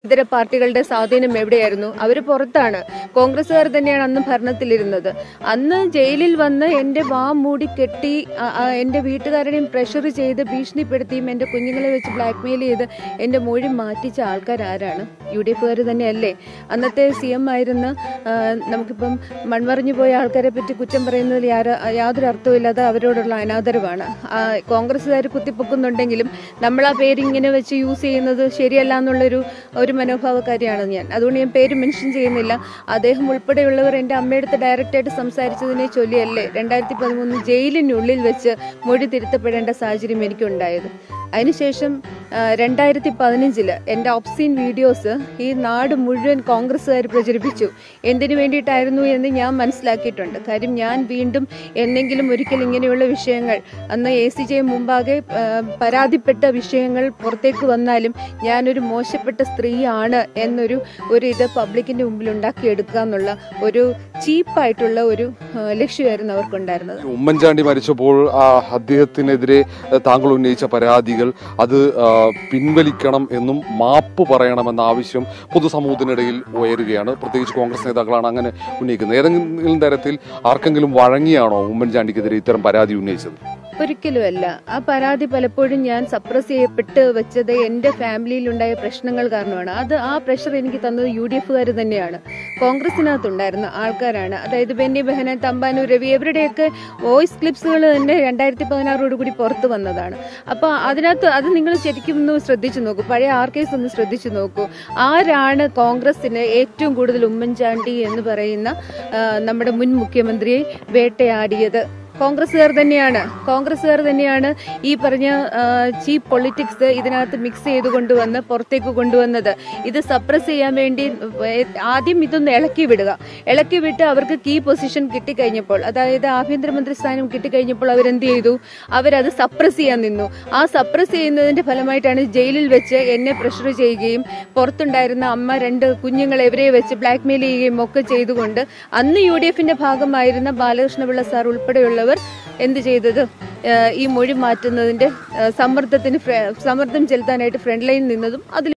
ഇതര പാർട്ടികളുടെ സ്വാധീനം എവിടെയായിരുന്നു അവർ പുറത്താണ് കോൺഗ്രസ്സുകാർ തന്നെയാണ് അന്ന് ഭരണത്തിലിരുന്നത് അന്ന് ജയിലിൽ വന്ന് എന്റെ വാ മൂടി കെട്ടി ആ, ആ, എന്റെ വീട്ടുകാരുടെയും പ്രഷർ ചെയ്ത് ഭീഷണിപ്പെടുത്തിയും എന്റെ കുഞ്ഞുങ്ങളെ വെച്ച് ബ്ലാക്ക്മെയിൽ ചെയ്ത് എന്റെ മൊഴി മാറ്റിച്ച ആൾക്കാർ ആരാണ് യു ഡി എഫുകാർ തന്നെയല്ലേ അന്നത്തെ സി എം ആയിരുന്ന ആ, നമുക്കിപ്പം മൺമറിഞ്ഞു പോയ ആൾക്കാരെ പറ്റി കുറ്റം പറയുന്നതിൽ യാര- യാതൊരു അർത്ഥവുമില്ലാതെ അവരോടുള്ള അനാദരവാണ് ആ, കോൺഗ്രസ്സുകാർ കുത്തിപ്പൊക്കുന്നുണ്ടെങ്കിലും നമ്മൾ ആ പേര് ഇങ്ങനെ വെച്ച് യൂസ് ചെയ്യുന്നത് ശരിയല്ല എന്നുള്ളൊരു ഒരു മനോഭാവക്കാരിയാണ് ഞാൻ അതുകൊണ്ട് ഞാൻ പേര് മെൻഷൻ ചെയ്യുന്നില്ല അദ്ദേഹം ഉൾപ്പെടെയുള്ളവർ എൻ്റെ അമ്മയടുത്ത് ഡയറക്റ്റായിട്ട് സംസാരിച്ചതിനെ ചൊല്ലിയല്ലേ രണ്ടായിരത്തി പതിമൂന്ന് ജയിലിനുള്ളിൽ വെച്ച് മൊഴി തിരുത്തപ്പെടേണ്ട സാഹചര്യം എനിക്കുണ്ടായത് അതിനുശേഷം രണ്ടായിരത്തി പതിനഞ്ചില് എൻ്റെ ഒബ്സീൻ വീഡിയോസ് ഈ നാട് മുഴുവൻ കോൺഗ്രസ്സുകാർ പ്രചരിപ്പിച്ചു എന്തിനു വേണ്ടിയിട്ടായിരുന്നു എന്ന് ഞാൻ മനസ്സിലാക്കിയിട്ടുണ്ട് കാര്യം ഞാൻ വീണ്ടും എന്നെങ്കിലും ഒരിക്കൽ ഇങ്ങനെയുള്ള വിഷയങ്ങൾ അന്ന് എ സി ജെ മുമ്പാകെ ആ, പരാതിപ്പെട്ട വിഷയങ്ങൾ പുറത്തേക്ക് വന്നാലും ഞാനൊരു മോശപ്പെട്ട സ്ത്രീയാണ് എന്നൊരു ഒരു ഇത് പബ്ലിക്കിന്റെ മുമ്പിൽ ഉണ്ടാക്കിയെടുക്കുക എന്നുള്ള ഒരു ചീപ്പായിട്ടുള്ള ഒരു ആ, ലക്ഷ്യമായിരുന്നു അവർക്കുണ്ടായിരുന്നത് ഉമ്മൻചാണ്ടി മരിച്ചപ്പോൾ ആ, അദ്ദേഹത്തിനെതിരെ ആ, താങ്കൾ ഉന്നയിച്ച പരാതികൾ അത് ആ, പിൻവലിക്കണം എന്നും മാപ്പ് പറയണമെന്ന ആവശ്യം പൊതുസമൂഹത്തിനിടയിൽ ഉയരുകയാണ് പ്രത്യേകിച്ച് കോൺഗ്രസ് നേതാക്കളാണ് അങ്ങനെ ഉന്നയിക്കുന്നത് ഏതെങ്കിലും തരത്തിൽ ആർക്കെങ്കിലും വഴങ്ങിയാണോ ഉമ്മൻചാണ്ടിക്കെതിരെ ഇത്തരം പരാതി ഉന്നയിച്ചത് ഒരിക്കലുമല്ല ആ പരാതി പലപ്പോഴും ഞാൻ സപ്രസ് ചെയ്യപ്പെട്ട് വെച്ചത് എൻ്റെ ഫാമിലിയിലുണ്ടായ പ്രശ്നങ്ങൾ കാരണമാണ് അത് ആ പ്രഷർ എനിക്ക് തന്നത് യു ഡി എഫുകാർ തന്നെയാണ് കോൺഗ്രസിനകത്തുണ്ടായിരുന്ന ആൾക്കാരാണ് അതായത് ബെന്നി ബെഹനാൻ തമ്പാനൂർ രവി ഇവരുടെയൊക്കെ വോയിസ് ക്ലിപ്സുകൾ തന്നെ രണ്ടായിരത്തി പതിനാറോട് കൂടി പുറത്തു വന്നതാണ് അപ്പോൾ അതിനകത്ത് അത് നിങ്ങൾ ശരിക്കും ഒന്ന് ശ്രദ്ധിച്ചു നോക്കൂ പഴയ ആർക്കേസ് ഒന്ന് ശ്രദ്ധിച്ചു നോക്കൂ ആരാണ് കോൺഗ്രസിന് ഏറ്റവും കൂടുതൽ ഉമ്മൻചാണ്ടി എന്ന് പറയുന്ന ആ, നമ്മുടെ മുൻ മുഖ്യമന്ത്രിയെ വേട്ടയാടിയത് കോൺഗ്രസ്സുകാർ തന്നെയാണ് കോൺഗ്രസ്സുകാർ തന്നെയാണ് ഈ പറഞ്ഞ ചീപ്പ് പൊളിറ്റിക്സ് ഇതിനകത്ത് മിക്സ് ചെയ്ത് കൊണ്ടുവന്ന് പുറത്തേക്ക് കൊണ്ടുവന്നത് ഇത് സപ്രസ് ചെയ്യാൻ വേണ്ടി ഏ- ആദ്യം ഇതൊന്ന് ഇളക്കി വിടുക ഇളക്കി വിട്ട് അവർക്ക് കീ പൊസിഷൻ കിട്ടിക്കഴിഞ്ഞപ്പോൾ അതായത് ആഭ്യന്തരമന്ത്രി സ്ഥാനം കിട്ടിക്കഴിഞ്ഞപ്പോൾ അവരെന്ത് ചെയ്തു അവരത് സപ്രസ് ചെയ്യാൻ നിന്നു ആ സപ്രസ് ചെയ്യുന്നതിന്റെ ഫലമായിട്ടാണ് ജയിലിൽ വെച്ച് എന്നെ പ്രഷർ ചെയ്യുകയും പുറത്തുണ്ടായിരുന്ന അമ്മ രണ്ട് കുഞ്ഞുങ്ങളെ ഇവരെ വെച്ച് ബ്ലാക്ക്മെയിൽ ചെയ്യുകയും ഒക്കെ ചെയ്തുകൊണ്ട് അന്ന് യു ഡി എഫിന്റെ ഭാഗമായിരുന്ന ബാലകൃഷ്ണപിള്ള സാർ ഉൾപ്പെടെയുള്ളവർ എന്ത് ചെയ്തത് ഏഹ് ഈ മൊഴി മാറ്റുന്നതിന്റെ ഏഹ് സമ്മർദ്ദത്തിന് ഫ്ര- സമ്മർദ്ദം ചെലുത്താനായിട്ട് ഫ്രണ്ട് ലൈനിൽ നിന്നതും അതിൽ